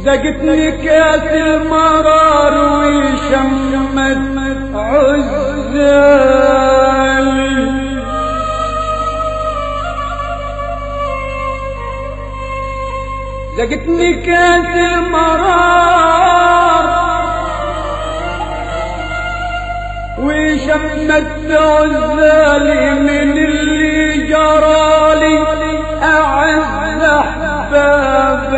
زقتني كاس المرار وشمت عزالي زقتني كاس المرار وشمت عزالي من اللي جرالي أعز أحباب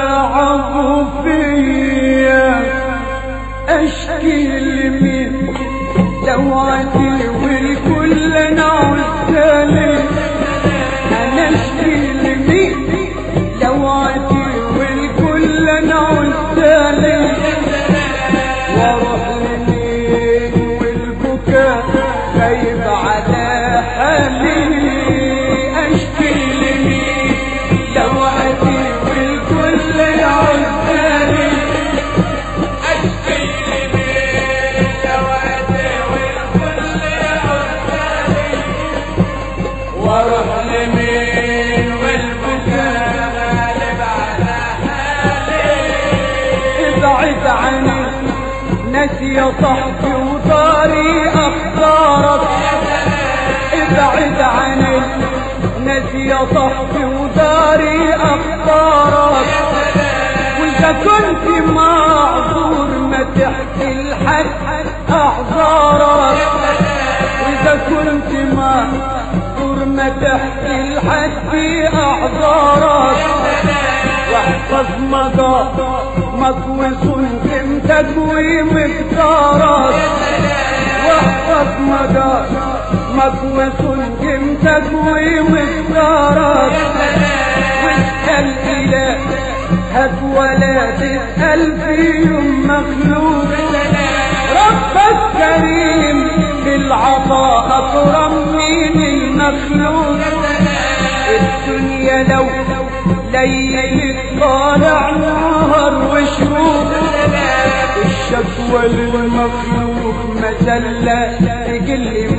عطفية أشكي لمين دوعتي والكل نعزالي أنا أشكي لمين دوعتي والكل نعزالي واروح لمين والبكاء غايب على حالي اشكي لمين دوعتي والكل عزالي اشكي لمين دوعتي والكل عزالي واروح لمين والبكاء غالب على حالي ابعد عني ناسي يا صاحبي وطاري اختارك ابعد عني ناسي يا صاحبي وداري اختارك واذا كنت معذور ما تحكي لحد اعذارك واذا كنت معذور ما تحكي لحد اعذارك واحفظ مدى مكوس قيمتك ومقدارك واحفظ مدى مكوس قيمتك ومقدارك واسأل إلهك ولا تسأل في يوم مخلوق ربك كريم بالعطاء أكرم من المخلوق الدنيا لو ليل طالع نهار وشروق الشكوى للمخلوق مزلة تقل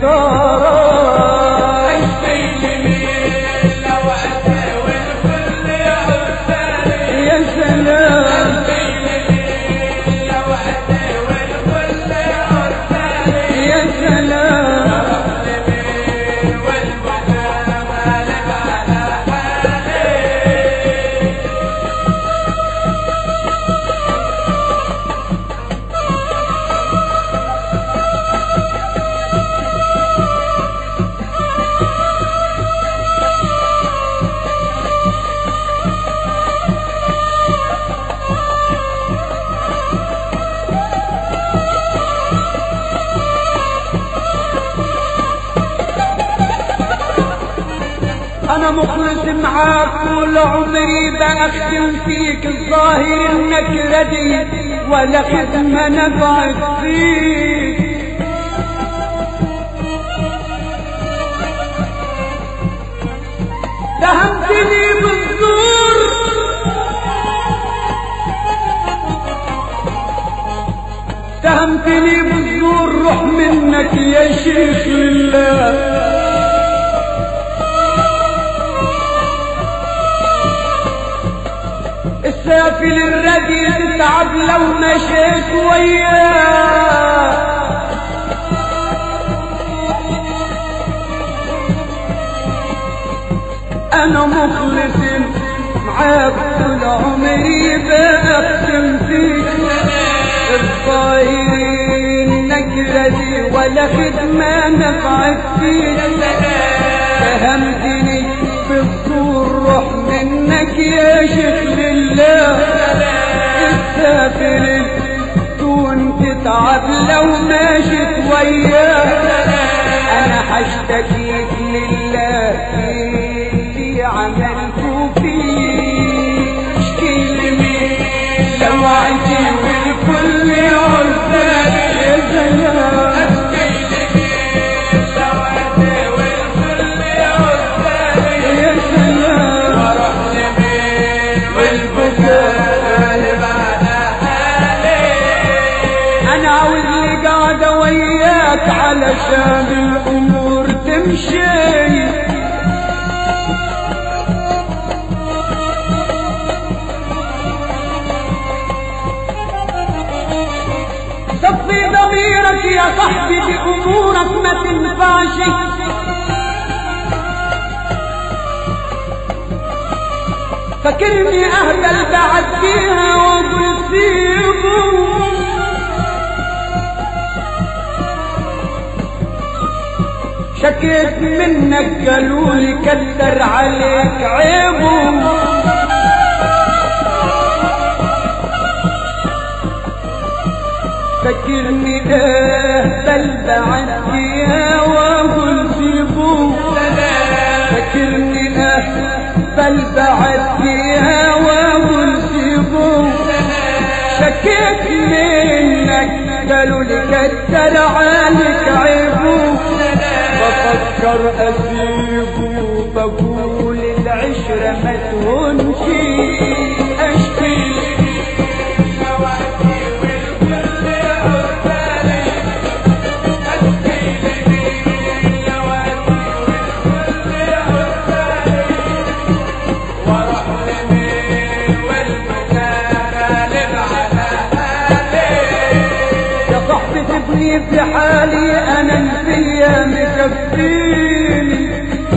مقدارها اشكي لمين دوعتي والكل عزالي يا سلام دوعتي والكل عزالي يا سلام والبكاء غالب على حالي انا مخلص معاك طول عمري بأخدم فيك الظاهر انك ردي ولا خدمة نفعت فيك دهمتني بالزور دهمتني بالزور روح منك يا شيخ لله السافل الردي تتعب لو مشيت وياه انا مخلص معاك طول عمري بختم فيك الظاهرين نجرتي ولا خدمة نفعت فيك فهمتني بالصور روح منك يا شيخ لله السافل دون تتعب لو ماشيت وياه انا حشتكيك لله اللي عملته فيك اشكي لمين سمعتي والكل عزال يا سلام دوعتي والكل عزالي يا سلام واروح لمين والبكاء غالب على حالي انا عاوز لي قاعدة وياك علشان الامور تمشي صفي ضميرك يا صاحبي بأمورك ما تنفعش فاكرني أهبل بعديها وأقول سيبوا شكيت منك قالوا لي كتر عليك عيبه فكرني اهبل بعديها واقول سيبوه فكرني اهبل بعديها واقول سيبوه شكيت منك قالوا لي كتر عليك عيبه بفكر اسيبه بقول العشرة ما تهونش اشكي يا صاحبي سيبني في حالي انا الفيا مكفيني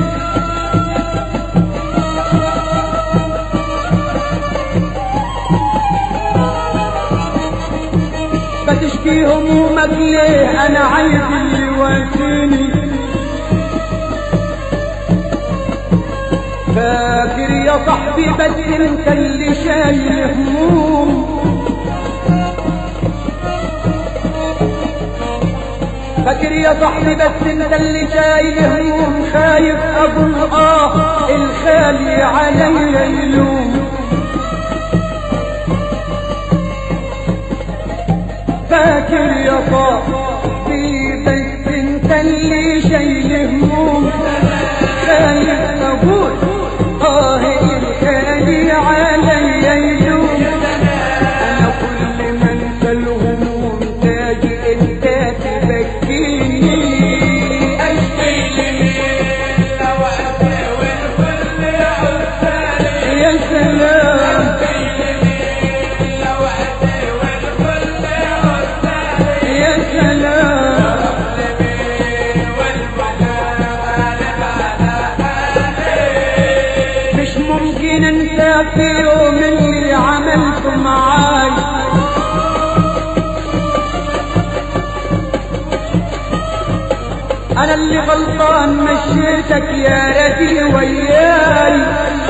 بتشكي همومك ليه انا عايز اللي يواسيني فاكر يا صاحبي بس انت اللي شايل هموم فاكر يا صاحبي بس انت اللي شايل هموم خايف اقول اه الخالي علي يلوم فاكر يا صاحبي بس انت اللي شايل هموم خايف اقول اه الخالي علي يلوم انا كل ما انسى الهموم تاجي انت تبكيني اشكي يا سلام يا سلام مش ممكن انسى في يوم اللي عملته معاي انا اللي غلطان مشيتك يا ردي وياي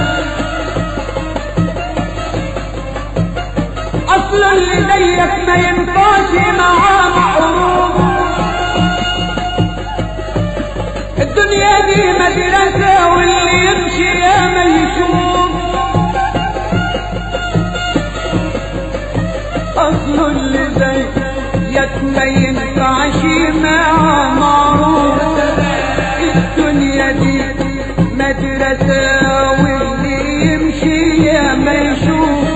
اصلا اللي زيك ما ينفعش معاه معروف الدنيا دي مدرسة واللي يمشي يا ما يشوف أصل اللي زي يك ما ينفعش مع معروف الدنيا دي مدرسة واللي يمشي يا ما يشوف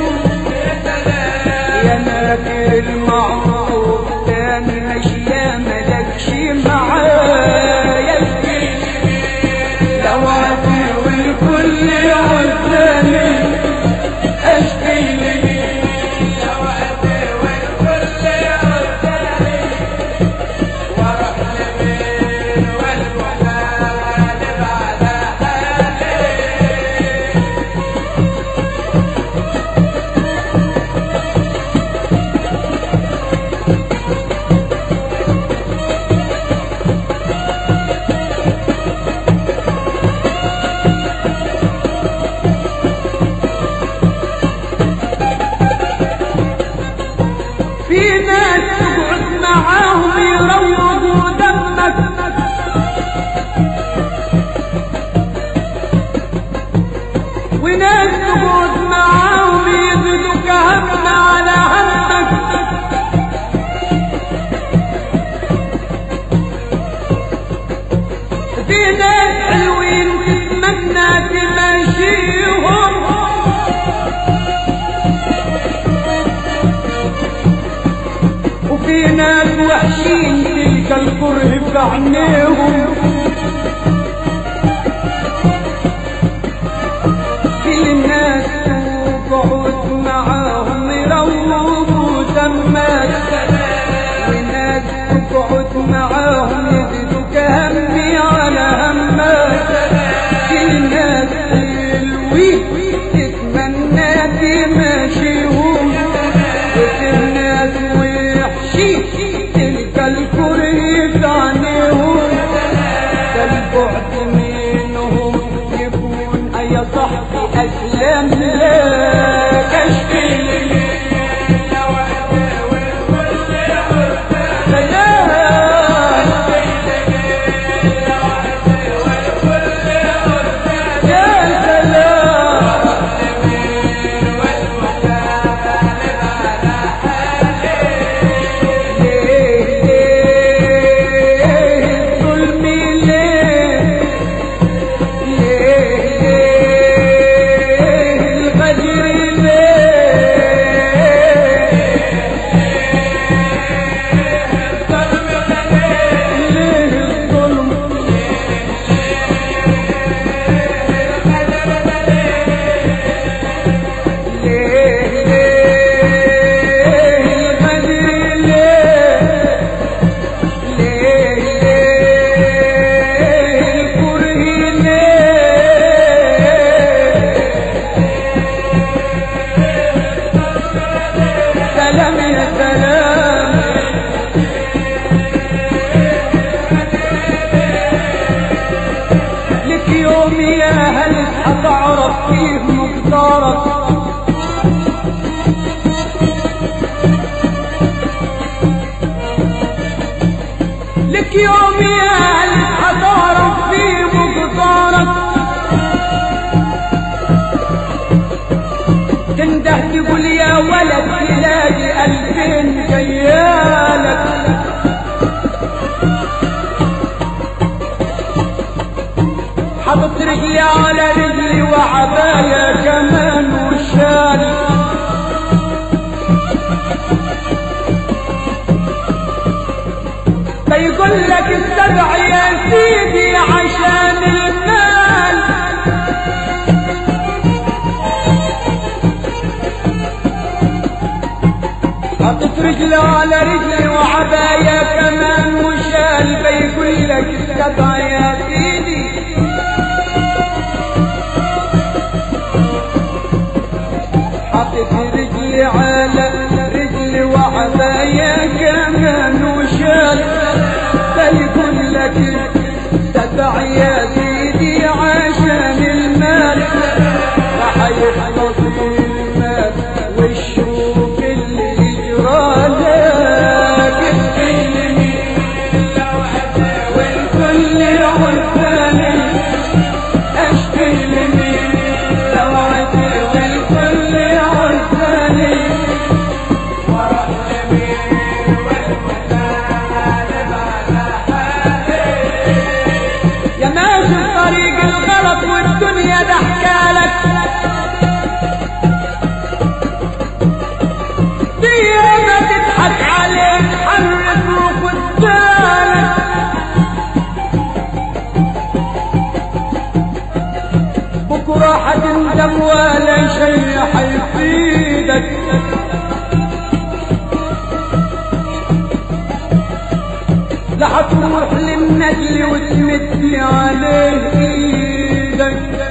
يا ناكر المعروف تاني ماشية ملكش معايا دواتي والكل عزاني اشكي لي في ناس تقعد معاهم يروضوا دمك وناس تقعد معاهم يزيدوك هم على همك في ناس حلوين تتمنى تمشيهم وفي ناس وحشين تلك الكره في عينيهم في الناس تقعد معاهم يروضوا دمك صاحبي اسلم لك اشكي لك يا سلام ليه ليه الظلم ليه ليه ليه الغدر ليه ليه الظلم ليه ليه الغدر ليه ليه ليه الكره ليه سلام يا سلام لك يوم يا هل هتعرف فيه مقدارك لك يوم يا هل هتعرف فيه مقدارك تنده تقول يا ولد تلاقي ألفين جيالك حطت رجلي على رجلي وعبايا كمان وشال فيقول لك استدع يا سيدي عشان المال حطت رجلي على رجلي وعبايا كمان وشال فيقول لك استدع يا سيدي حطت رجلي على رجلي وعبايا كمان وشال فيقول لك تبع يا سيدي عشان المال راح يخلص المال والشوق اللي يجرى لك والكل عرفاني اشكي لمين سوعتي والكل عرفاني يا ماشي في طريق الغلط والدنيا ضحكالك دي ما تضحك عليك حرك وخد بالك بكرة حتندم ولا شيء حيفيدك لا حتروح للنجل وتمد عليه ايدك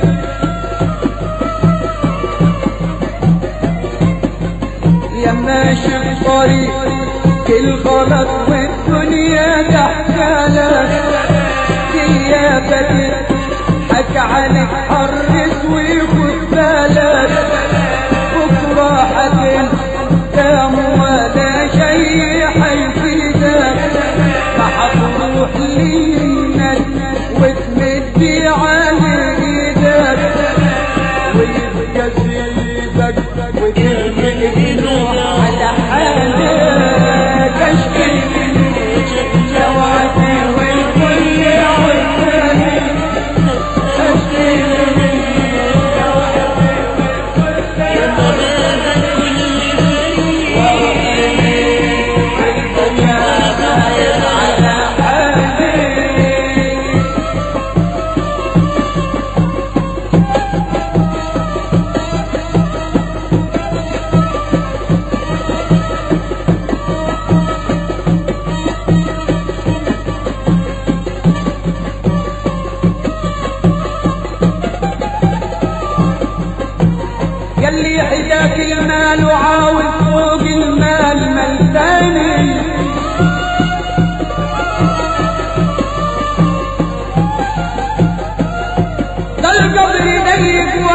يا ماشي الطريق الغلط والدنيا تحتالك يا بدي حك عليك حرس ويخد بالك بكرة حتنتم ولا شيء حيفيدك ما حتروح لينا وتمدي على ايدك ويبقى سيدك وترمي جنوح على حالك اشكي جواتي والكل عرفاني اشكي على حالي يلي حداك المال وعاول فوق المال مال ثاني ده القبر ضيق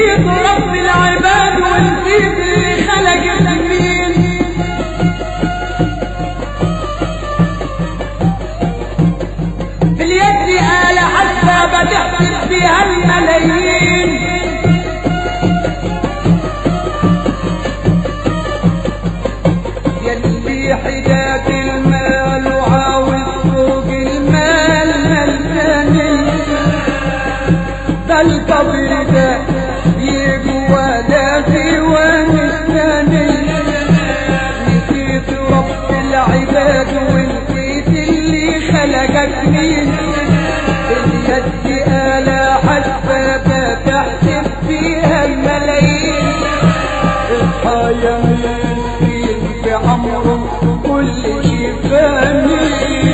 نسيت رب العباد ونسيت اللي خلق اليمين في اليد آلة حتى بتحسب فيها الملايين يلي حداد المال وعاوز فوق المال ملتاني ده القبر ده يجوا دافي ومستاني نسيت رب العباد ونسيت اللي خلقك مين اليد آلة حسبة تحسب فيها الملايين اصحى يا مسكين في عمره كل شي فاني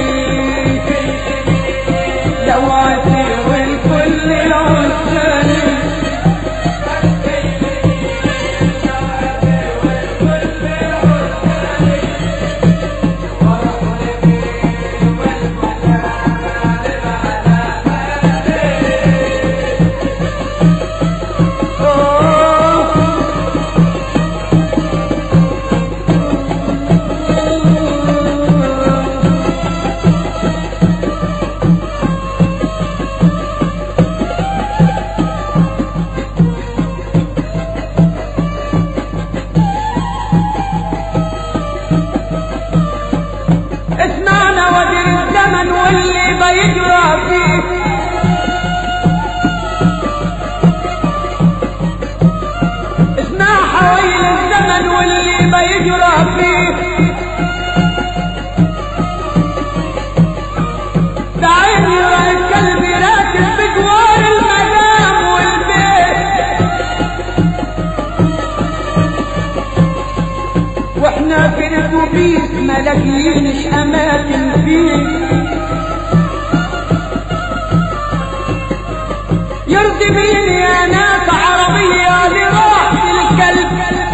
لو عسير الكل العساني اسمعنا ودير الزمن واللي بيجرى فيه اسمع حويل الزمن واللي بيجرى فيه بعيني يرى الكلب راكب بجوار المدام والبيت واحنا في الاتوبيس ملاقيينش اماكن فيه يرضي مين يا ناس عربية لراحة الكلب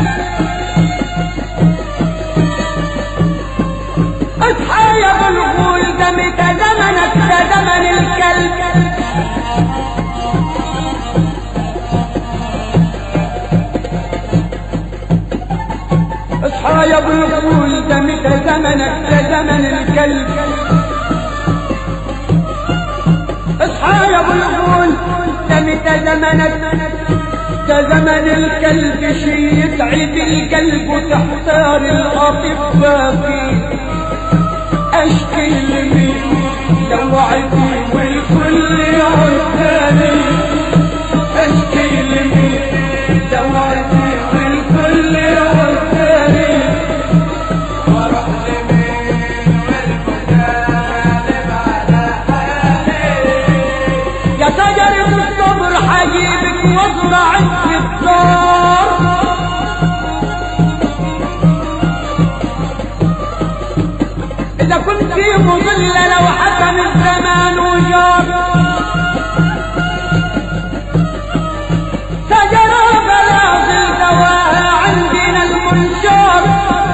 اصحى يا بلغول ده متى زمنك ده زمن الكلب اصحى يا بلغول ده متى زمنك ده زمن الكلب اصحى يا بلغول ده متى زمنك ده زمن الكلب شي يسعد القلب وتحتار الاطباء فيه اشكي لمين لوعتي والكل عرفاني اشكي لمين لوعتي والكل عرفاني واروح لمين والمجانب على حالي يا شجرة الصبر حجيبك وازرعك في الدار إذا كنت مضلة لو حكم الزمان وجار شجرة بلاغ دواها عندنا المنشار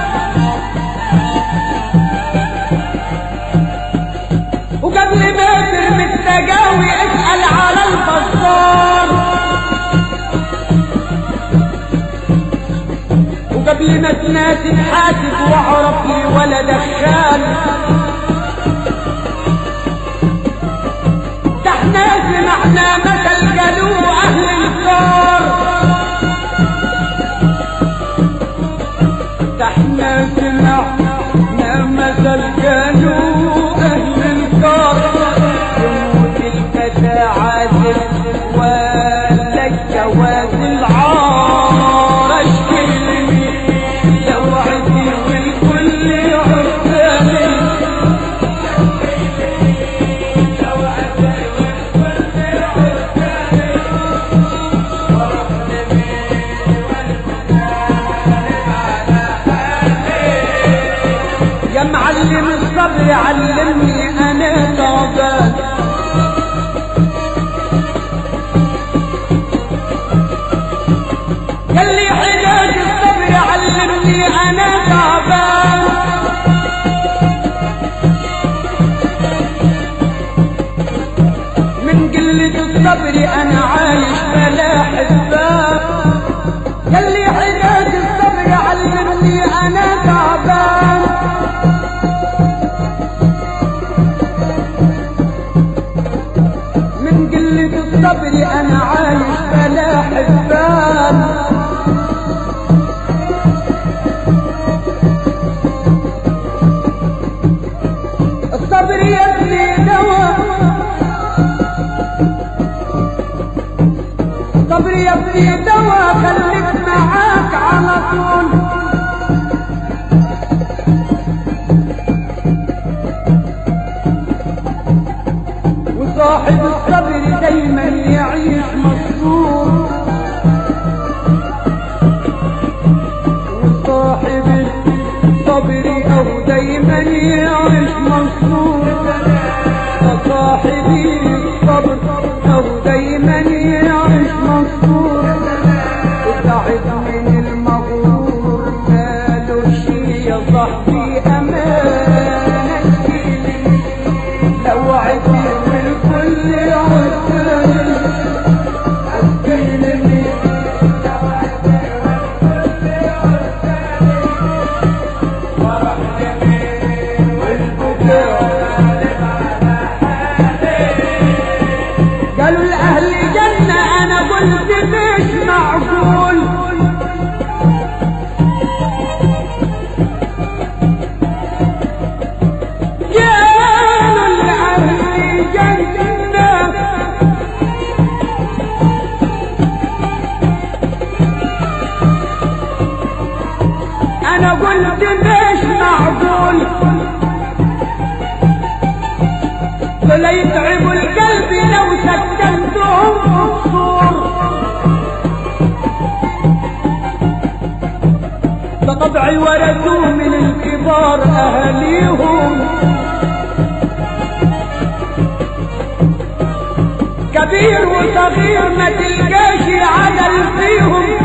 وقبل ما ترمي التقاوي اسأل على البصار وقبل ما تناسب حاسب واعرف لي ولا دخان ده احنا سمعنا مثل قالوا اهل الكار ده احنا سمعنا مثل قالوا اهل الكار يموت الفتى عازل ولا الجواز العار اشكي لي لو عدي والكل عرفاني يا معلم الصبر علمني انا تعبان يلي حجاج الصبر علمني انا تعبان من قلة الصبر انا عايش بلا حسبان صبري انا عايش بلا حبان الصبر يا ابني دواء الصبر يا ابني دواء خليك معاك على طول وصاحب الصبر دايما يعيش مسرور وصاحب الصبر او دايما يعيش مسرور وصاحب الصبر او دايما يعيش مسرور ابتعد من المغرور مالوش يا صاحبي امان لو عدي والكل عداني أسكينني قالوا الأهل جنة أنا قلت مش معقول قالوا الأهل جنة أنا قلت مش معقول ولا يتعب القلب لو سكنتهم الصور ده طبعي ورثوه من الكبار أهاليهم كبير وصغير ما تلقاش عدل فيهم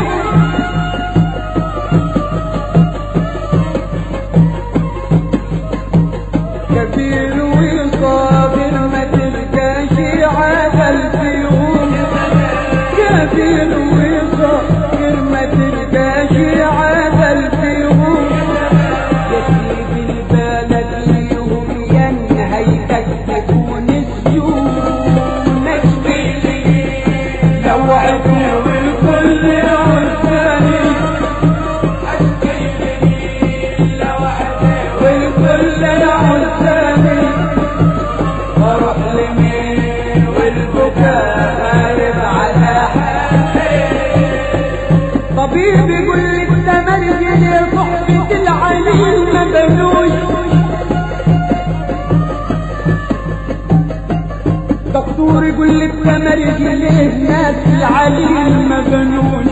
كبير وصغير ما تلقاش عدل فيهم كبير وصغير ما تلقاش عدل فيهم يسيب البلد ليهم ينهيتك تكون السيوم نشفي لو عدوا الكل عرفاني والكل عرفاني واروح لمين والبكاء غالب على حالي طبيب يقول لي التمرجل يا صحبة العليل ما بنوش دكتور يقول لي التمرجل ليه ناس العليل ما بنوش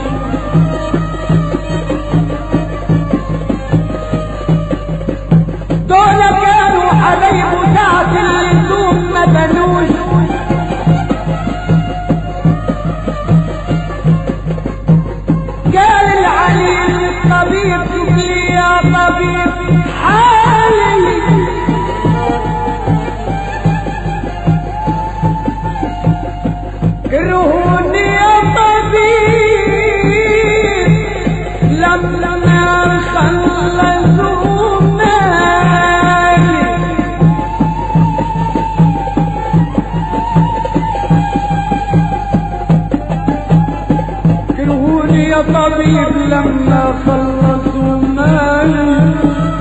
دول كانوا حبايب ساعة اللزوم ما بنوش قال العليم الطبيب شوف لي يا طبيب حالي كرهوني يا طبيب لما خلصوا مالي كرهوني يا طبيب لما خلصوا مالي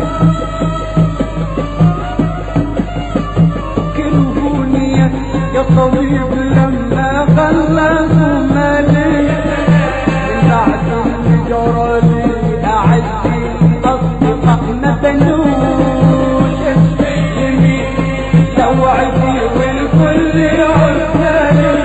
كرهوني يا- يا طبيب لما خلصوا مالي من بعد اللي جرى لي أعزي الأصدقاء ما بنوش يمين لو عدي والكل عرفاني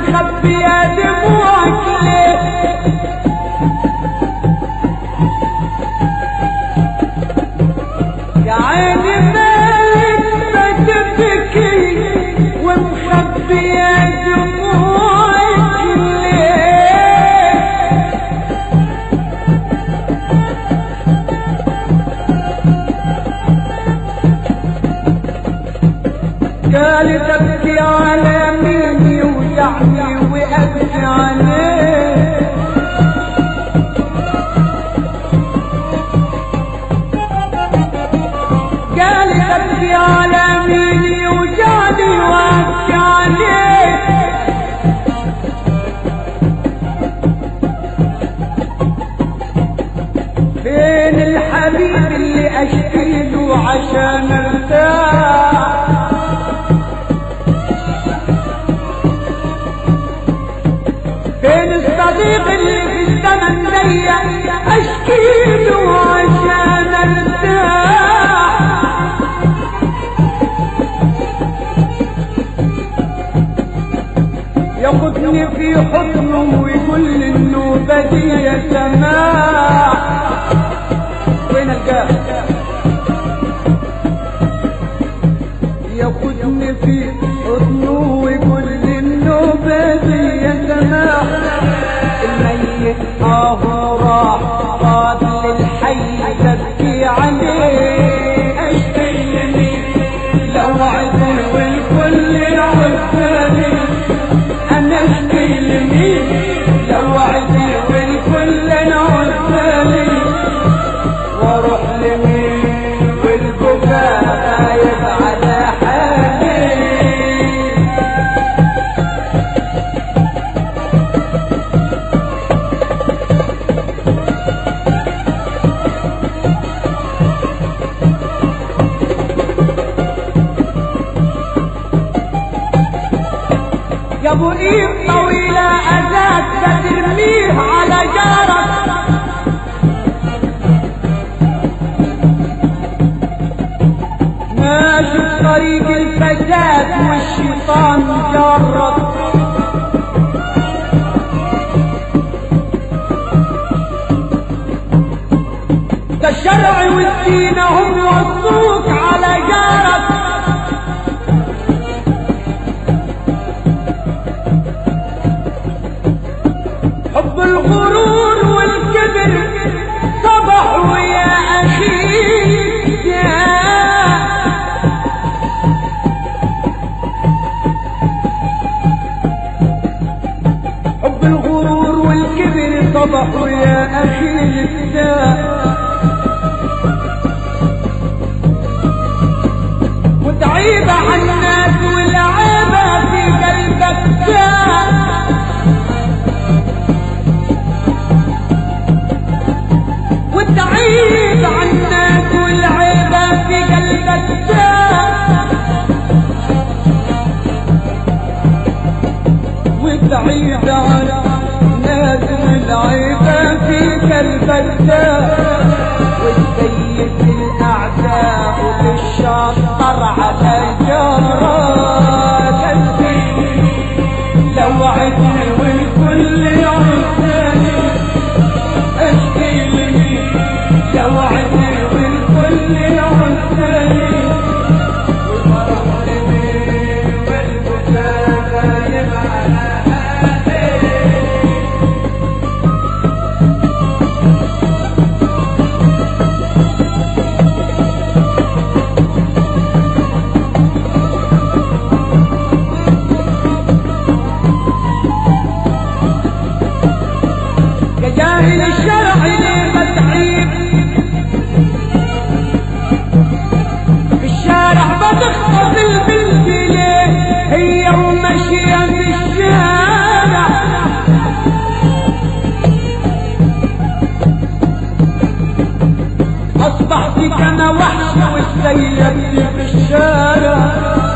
ومخبية دموعك ليه يا عيني مالك ما تبكي ومخبية دموعك ليه قال تبكي على مين يوجعني وابكي عليه قال تبكي على مين يوجعني وابكي عليه فين الحبيب اللي اشكي له عشان ارتاح فين الصديق اللي في الزمن ضيق اشكي له عشان ارتاح ياخدني في حضنه ويقول لي النوبة دي يا سماح وين الجاه ياخدني في حضنه ويقول لي النوبة دي يا سماح الميت اهو راح فاضل الحي تبكي عليه اشكي لمين لو عدل والكل يعرفني انا اشكي لمين لو عدل والكل يعرفني واروح لمين والبكاء غايب على حالي يا ابو ايد طويلة اذاك ترميه على جارك ماشي في طريق الفساد والشيطان جرب ده الشرع والدين هم وصوك على جارك حب الغرور والكبر صبحوا يا أخي يا حب الغرور والكبر صبحوا يا أخي الإسلام وتعيب عن الناس والعيبة في قلبك جاء وتعيب عن الناس والعيبة في قلبك جاء وتعيب عن الناس والعيبة في قلبك جاء وتسيد الأعداء وتشطر على جارك لو عدنا والكل يعرفني اشكي لي لو عدنا والكل يعرفني والفرح لمين والبكاء غايب على حالي يا جاهل الشرع ليه تعيب في الشارع بتخطف البنت ليه هي وماشية في الشارع أصبحت كما وحش واستيبت في الشارع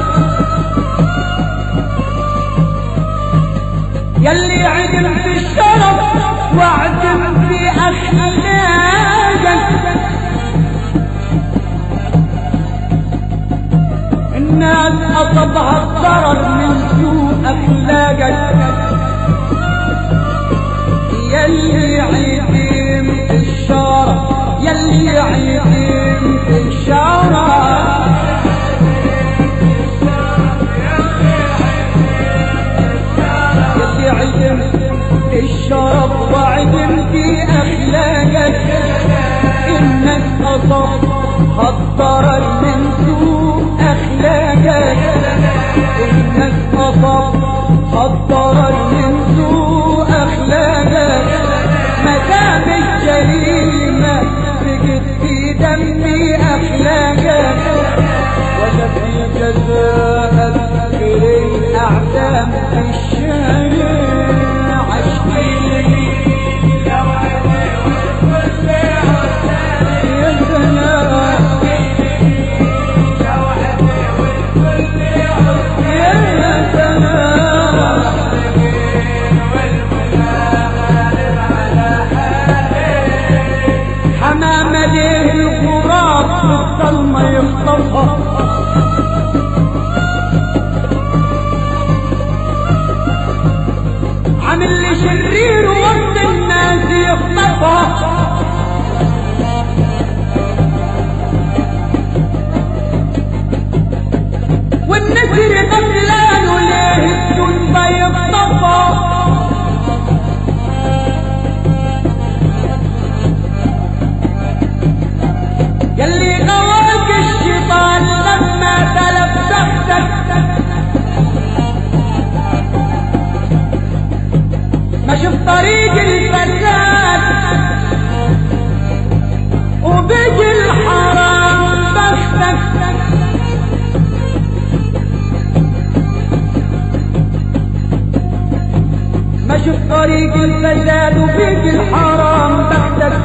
يلي عدم في الشرف واعدم في أخلاقك ناس أصابها الضرر من سوء أخلاقك يلي عيدين في الشارع يلي عيدين في الشارع يلي عدم في الشرف وعدم في أخلاقك إنك أصاب الضرر من سوء أخلاقك إنك أصاب الضرر من سوء أخلاقك مدام الجريمة بقت في دمي أخلاقك ولا في جزاء غير الأعدام في الشارع عشقي يا سلام يا سلام حمام ليه الغراب في الظلمة يخطفها عامل لي شرير وسط الناس يخطفها والنسر قتلان وليه الدنيا يخطفها يلي غواك الشيطان لما تلبختك ما شوف طريق الفساد وبيجي الحرام بختك ما شوف طريق الفساد وبيجي الحرام بختك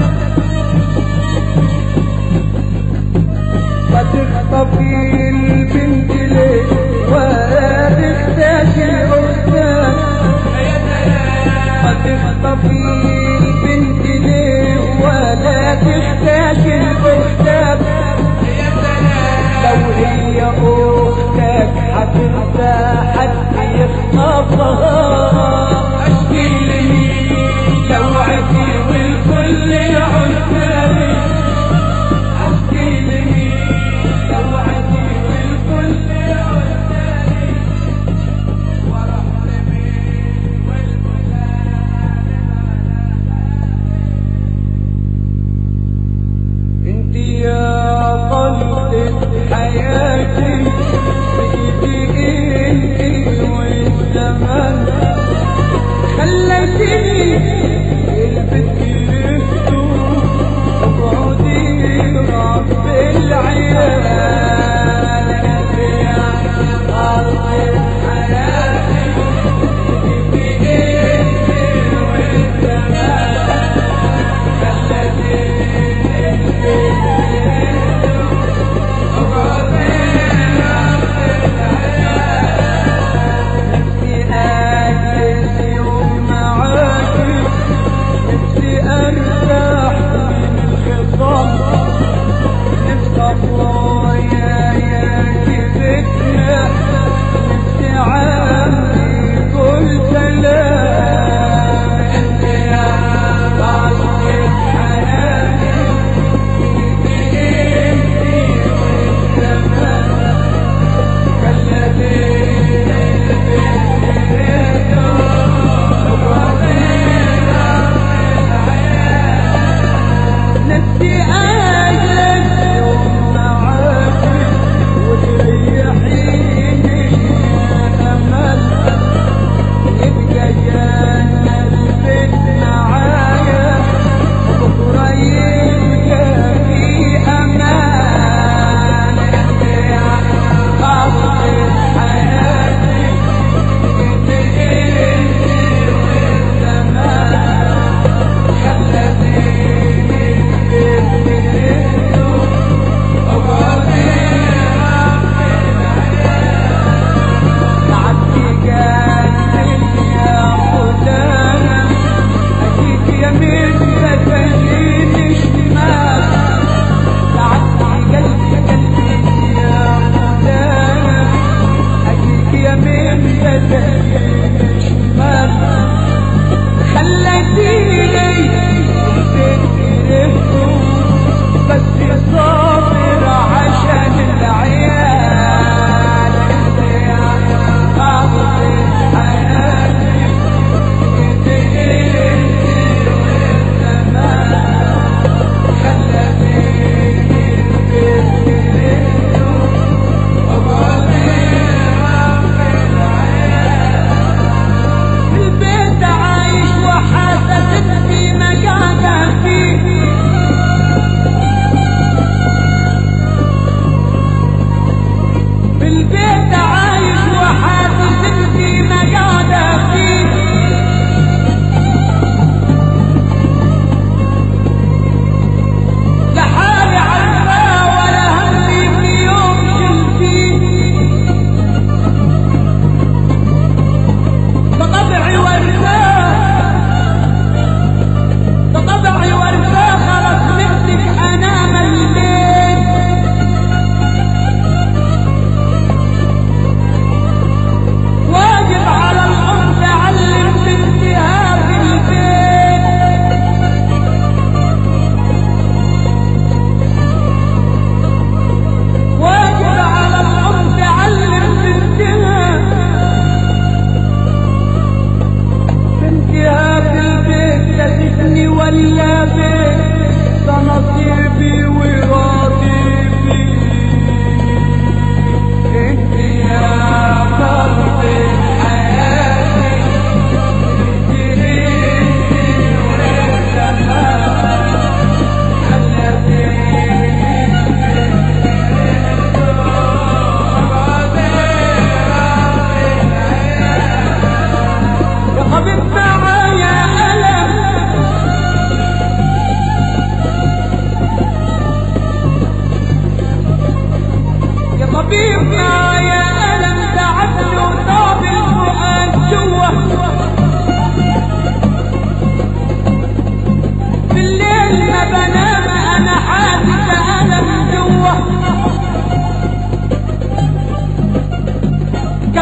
فتخطفي البنت ليه وتختاش الأستاذ فتخطفي البنت ليه ولا تختاش الأستاذ لو هي أختك هتنسى حد يخطفها أشكي لي لو عدي والكل عرفاني أشكي لي لو عدي والكل عرفاني انت يا قلب حياتي بإيدي انت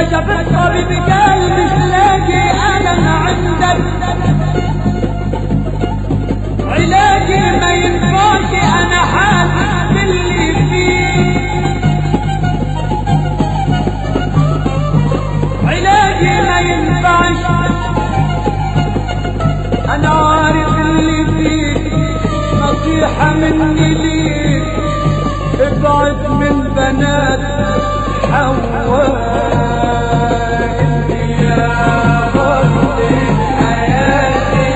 كشف الطبيب قال مش لاقي ألم عندك علاجي ما ينفعش أنا حاسس باللي فيه علاجي ما ينفعش انا عارف اللي فيك نصيحة مني ليك ابعد من بنات حواء يا رب حياتي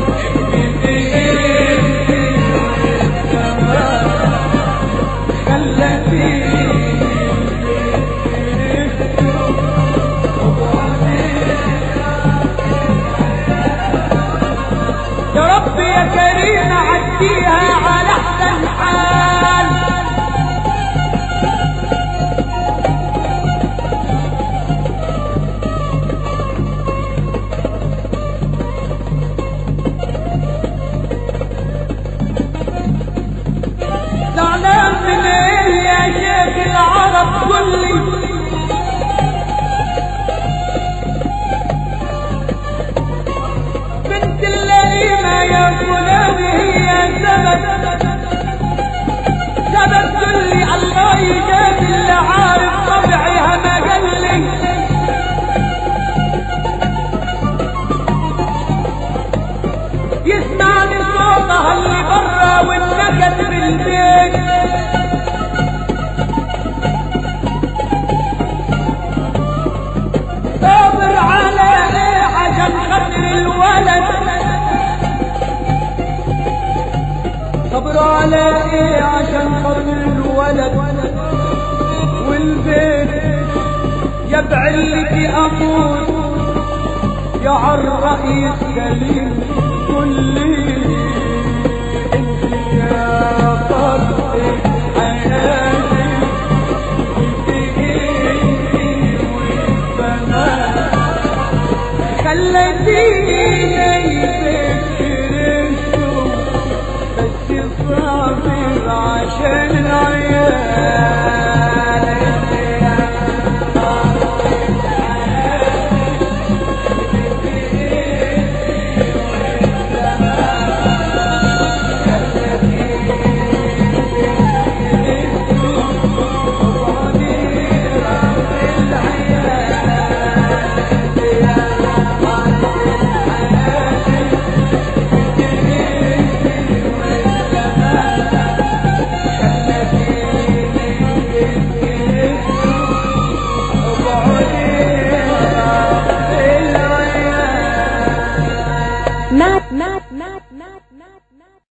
يا رب يا كريم عديها على احسن حال زعلان من ايه يا شيخ العرب كلي بنت اللئيمة يا فلاني هي سبب سبب كلي الله يجازي اللي عارف طبعها ما قلي يسمعني صوتها اللي برا والنكد بالبيت صابر على ايه عشان خاطر الولد صبر على ايه عشان خاطر الولد والبيت يبع اللي اموت يا عالرئيس كليل كلي انت يا فرد حياتي خلتيني بكرشته بس صابر عشان العيال